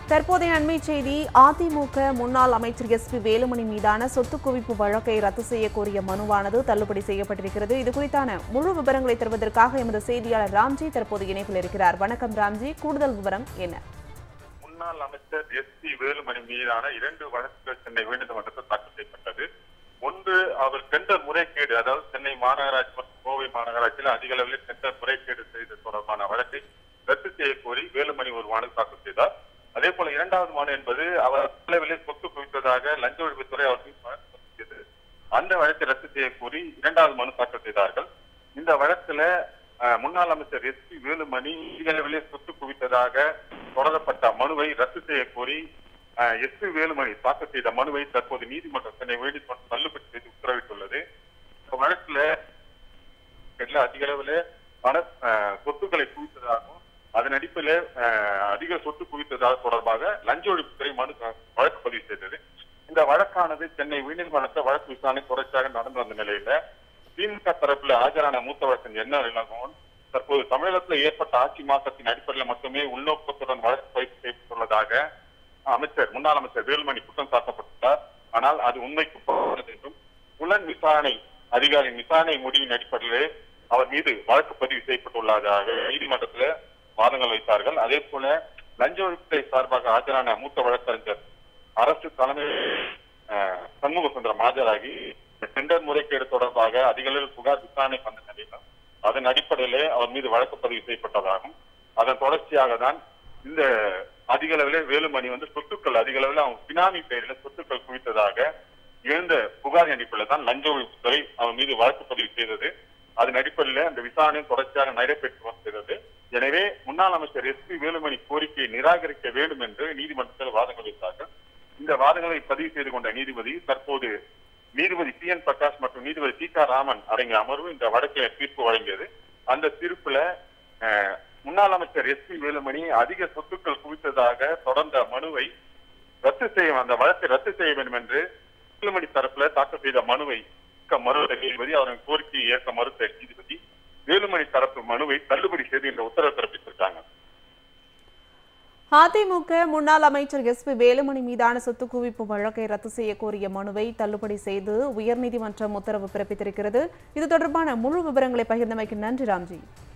தற்போதைய அண்மை செய்தி அதிமுக முன்னாள் அமைச்சர் எஸ் பி வேலுமணி மீதான சொத்து குவிப்பு வழக்கை ரத்து செய்ய கோரிய மனுவானது தள்ளுபடி செய்யப்பட்டிருக்கிறது இது குறித்தான முழு விவரங்களை தருவதற்காக எமது செய்தியாளர் ராம்ஜி தற்போது இணைப்பில் இருக்கிறார் வணக்கம் ராம்ஜி கூடுதல் விவரம் என்ன முன்னாள் அமைச்சர் எஸ் பி வேலுமணி மீதான இரண்டு வழக்குகள் சென்னை உயர்நீதிமன்றத்தில் தாக்கல் செய்யப்பட்டது ஒன்று அவர் டெண்டர் முறைகேடு அதாவது சென்னை மாநகராட்சி மற்றும் கோவை மாநகராட்சியில் அதிக அளவில் டெண்டர் முறைகேடு செய்தது தொடர்பான வழக்கை ரத்து செய்ய கோரி வேலுமணி ஒரு மனு தாக்கல் செய்தார் அதே போல இரண்டாவது மனு என்பது அவர் அளவில் சொத்து குவித்ததாக லஞ்ச ஒழிப்புத்துறை அவர் மீது வழக்கு பதிவு செய்தது அந்த வழக்கை ரத்து செய்ய கோரி இரண்டாவது மனு தாக்கல் செய்தார்கள் இந்த வழக்குல அஹ், முன்னாள் அமைச்சர் எஸ் பி வேலுமணி அதிக அளவிலே சொத்து குவித்ததாக தொடரப்பட்ட மனுவை ரத்து செய்ய கோரி எஸ் பி வேலுமணி தாக்கல் செய்த மனுவை தற்போது நீதிமன்றம் சென்னை உயர்நீதிமன்றம் தள்ளுபடி செய்து உத்தரவிட்டுள்ளது இந்த வழக்குல எல்லாம் அதிக அளவில் பண அஹ், சொத்துக்களை குவித்ததாகவும் அதன் அடிப்படையில் அஹ், அதிக சொத்து குவித்ததாக தொடர்பாக லஞ்ச ஒழிப்புத்துறை மனு வழக்கு பதிவு செய்தது இந்த வழக்கானது சென்னை உயர்நீதிமன்றத்தில் வழக்கு விசாரணை தொடர்ச்சியாக நடந்து வந்த நிலையில திமுக தரப்புல ஆஜரான மூத்த வழக்கறிஞர் என்ன இளங்கோவன் தற்போது தமிழகத்தில் ஏற்பட்ட ஆட்சி மாற்றத்தின் அடிப்படையில் மட்டுமே உள்நோக்கத்துடன் வழக்கு பதிவு செய்யப்பட்டுள்ளதாக அமைச்சர் முன்னாள் அமைச்சர் வேலுமணி குற்றம் சாட்டப்பட்டுள்ளார் ஆனால் அது உண்மைக்கு புறம்பானது என்றும் புலன் விசாரணை அதிகாரியின் விசாரணை முடிவின் அடிப்படையிலே அவர் மீது வழக்கு பதிவு செய்யப்பட்டுள்ளதாக நீதிமன்றத்தில் வாதங்கள் வைத்தார்கள் அதே போல லஞ்ச ஒழிப்புத்துறை சார்பாக ஆஜரான மூத்த வழக்கறிஞர் அரசு தலைமை அஹ், சண்முக சுந்தரம் ஆஜராகி டெண்டர் முறைகேடு தொடர்பாக அதிக அளவில் புகார் விசாரணை வந்த நிலையிலும் அதன் அடிப்படையிலே அவர் மீது வழக்கு பதிவு செய்யப்பட்டதாகும் அதன் தொடர்ச்சியாக தான் இந்த அதிக அளவிலே வேலுமணி வந்து சொத்துக்கள் அதிக அளவில் அவன் பினாமி பெயரில் சொத்துக்கள் குவித்ததாக எழுந்த புகார் அடிப்படையில் தான் லஞ்ச ஒழிப்புத்துறை அவன் மீது வழக்கு பதிவு செய்தது அதன் அடிப்படையில் அந்த விசாரணை தொடர்ச்சியாக நடைபெற்று வருகிறது எனவே முன்னாள் அமைச்சர் எஸ் பி வேலுமணி கோரிக்கையை நிராகரிக்க வேண்டும் என்று நீதிமன்றத்தில் வாதங்கள் வைத்தார்கள் இந்த வாதங்களை பதிவு செய்து கொண்ட நீதிபதி தற்போது நீதிபதி சி என் பிரகாஷ் மற்றும் நீதிபதி சீதா ராமன் அடங்கிய அமர்வு இந்த வழக்கில் தீர்ப்பு வழங்கியது அந்த தீர்ப்புல அஹ், முன்னாள் அமைச்சர் எஸ் பி வேலுமணி அதிக சொத்துக்கள் குவித்ததாக தொடர்ந்த மனுவை ரத்து செய்ய அந்த வழக்கை ரத்து செய்ய வேண்டும் என்று வேலுமணி தரப்புல தாக்கல் செய்த மனுவை ஏற்க மறுத்த நீதிபதி அவரின் கோரிக்கையை ஏற்க மறுத்த நீதிபதி வேலுமணி தரப்பு மனுவை தள்ளுபடி செய்து இந்த உத்தரவு பிறப்பித்திருக்காங்க அதிமுக முன்னாள் அமைச்சர் எஸ் பி வேலுமணி மீதான சொத்து குவிப்பு வழக்கை ரத்து செய்ய கோரிய மனுவை தள்ளுபடி செய்து உயர்நீதிமன்றம் உத்தரவு பிறப்பித்திருக்கிறது இது தொடர்பான முழு விவரங்களை பகிர்ந்தமைக்கு நன்றி ராம்ஜி